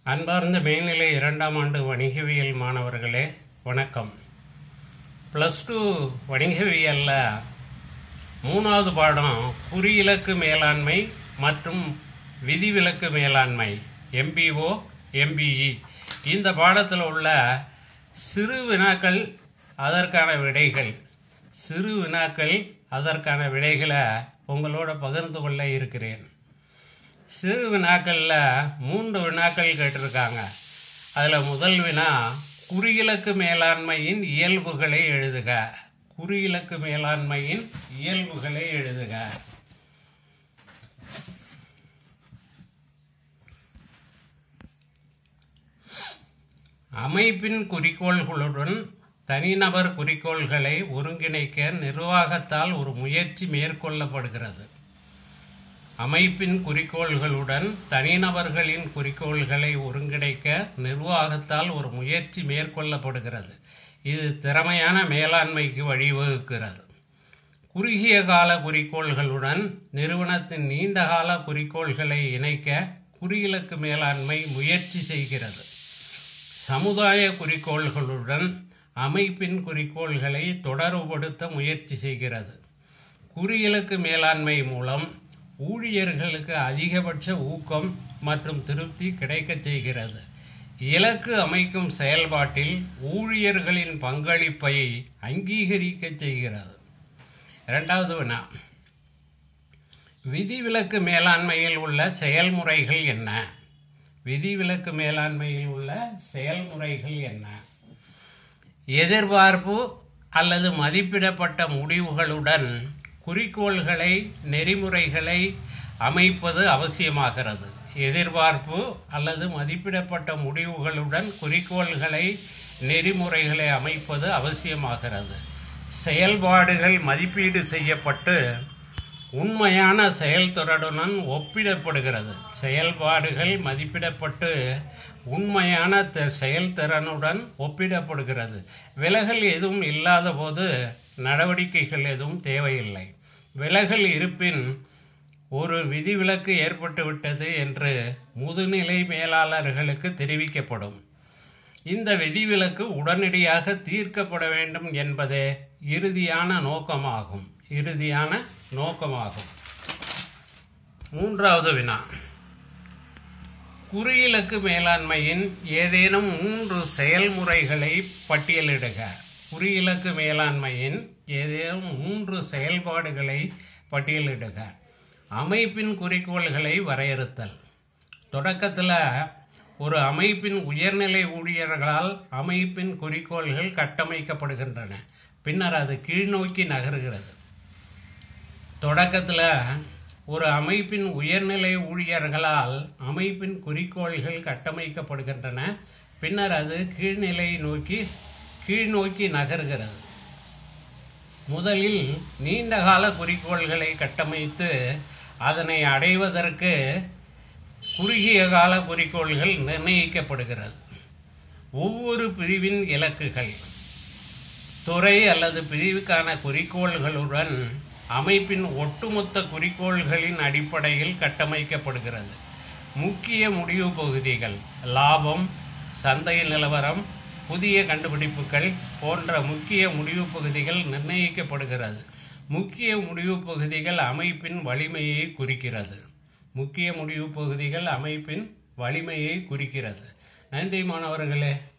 அன்பார்ந்த மேல்நிலை இரண்டாம் ஆண்டு வணிகவியல் மாணவர்களே வணக்கம் ப்ளஸ் டூ வணிகவியலில் மூணாவது பாடம் குறியிலக்கு மேலாண்மை மற்றும் விதிவிலக்கு மேலாண்மை எம்பிஓ எம்பிஇ இந்த பாடத்தில் உள்ள சிறு வினாக்கள் அதற்கான விடைகள் சிறு வினாக்கள் அதற்கான விடைகளை உங்களோட பகிர்ந்து கொள்ள இருக்கிறேன் சிறு வினாக்களில் மூன்று வினாக்கள் கேட்டிருக்காங்க அதில் முதல் வினா குறியிலக்கு மேலாண்மையின் இயல்புகளை எழுதுக குறியிலக்கு மேலாண்மையின் இயல்புகளை எழுதுக அமைப்பின் குறிக்கோள்களுடன் தனிநபர் குறிக்கோள்களை ஒருங்கிணைக்க நிர்வாகத்தால் ஒரு முயற்சி மேற்கொள்ளப்படுகிறது அமைப்பின் குறிக்கோள்களுடன் தனிநபர்களின் குறிக்கோள்களை ஒருங்கிணைக்க நிர்வாகத்தால் ஒரு முயற்சி மேற்கொள்ளப்படுகிறது இது திறமையான மேலாண்மைக்கு வழிவகுக்கிறது குறுகிய கால குறிக்கோள்களுடன் நிறுவனத்தின் நீண்டகால குறிக்கோள்களை இணைக்க குறியிலக்கு மேலாண்மை முயற்சி செய்கிறது சமுதாய குறிக்கோள்களுடன் அமைப்பின் குறிக்கோள்களை தொடர்புபடுத்த முயற்சி செய்கிறது குறியிலக்கு மேலாண்மை மூலம் ஊழியர்களுக்கு அதிகபட்ச ஊக்கம் மற்றும் திருப்தி கிடைக்கச் செய்கிறது இலக்கு அமைக்கும் செயல்பாட்டில் ஊழியர்களின் பங்களிப்பை அங்கீகரிக்க செய்கிறது இரண்டாவது வினா விதிவிலக்கு மேலாண்மையில் உள்ள செயல்முறைகள் என்ன விதிவிலக்கு மேலாண்மையில் உள்ள செயல்முறைகள் என்ன எதிர்பார்ப்பு அல்லது மதிப்பிடப்பட்ட முடிவுகளுடன் குறிக்கோள்களை நெறிமுறைகளை அமைப்பது அவசியமாகிறது எதிர்பார்ப்பு அல்லது மதிப்பிடப்பட்ட முடிவுகளுடன் குறிக்கோள்களை நெறிமுறைகளை அமைப்பது அவசியமாகிறது செயல்பாடுகள் மதிப்பீடு செய்யப்பட்டு உண்மையான செயல்திறனுடன் ஒப்பிடப்படுகிறது செயல்பாடுகள் மதிப்பிடப்பட்டு உண்மையான செயல்திறனுடன் ஒப்பிடப்படுகிறது விலகல் எதுவும் இல்லாத போது நடவடிக்கைகள் எதுவும் தேவையில்லை விலகல் இருப்பின் ஒரு விதிவிலக்கு ஏற்பட்டுவிட்டது என்று முதுநிலை மேலாளர்களுக்கு தெரிவிக்கப்படும் இந்த விதிவிலக்கு உடனடியாக தீர்க்கப்பட வேண்டும் என்பதே இறுதியான நோக்கமாகும் இறுதியான நோக்கமாகும் மூன்றாவது வினா குறியிலக்கு மேலாண்மையின் ஏதேனும் மூன்று செயல்முறைகளை பட்டியலிடுக குறியிலக்கு மேலாண்மையின் ஏதேனும் மூன்று செயல்பாடுகளை பட்டியலிடுக அமைப்பின் குறிக்கோள்களை வரையறுத்தல் தொடக்கத்தில் ஒரு அமைப்பின் உயர்நிலை ஊழியர்களால் அமைப்பின் குறிக்கோள்கள் கட்டமைக்கப்படுகின்றன பின்னர் அது கீழ்நோக்கி நகருகிறது தொடக்கத்தில் ஒரு அமைப்பின் உயர்நிலை ஊழியர்களால் அமைப்பின் குறிக்கோள்கள் கட்டமைக்கப்படுகின்றன பின்னர் அது கீழ்நிலை நோக்கி கீழ்நோக்கி நகர்கிறது முதலில் நீண்டகால குறிக்கோள்களை கட்டமைத்து அதனை அடைவதற்கு குறுகிய கால குறிக்கோள்கள் நிர்ணயிக்கப்படுகிறது ஒவ்வொரு பிரிவின் இலக்குகள் துறை அல்லது பிரிவுக்கான குறிக்கோள்களுடன் அமைப்பின் ஒட்டுமொத்த குறிக்கோள்களின் அடிப்படையில் கட்டமைக்கப்படுகிறது முக்கிய முடிவு பகுதிகள் லாபம் சந்தை நிலவரம் புதிய கண்டுபிடிப்புகள் போன்ற முக்கிய முடிவு பகுதிகள் நிர்ணயிக்கப்படுகிறது முக்கிய முடிவு பகுதிகள் அமைப்பின் வலிமையை குறிக்கிறது முக்கிய முடிவு பகுதிகள் அமைப்பின் வலிமையை குறிக்கிறது நன்றி மாணவர்களே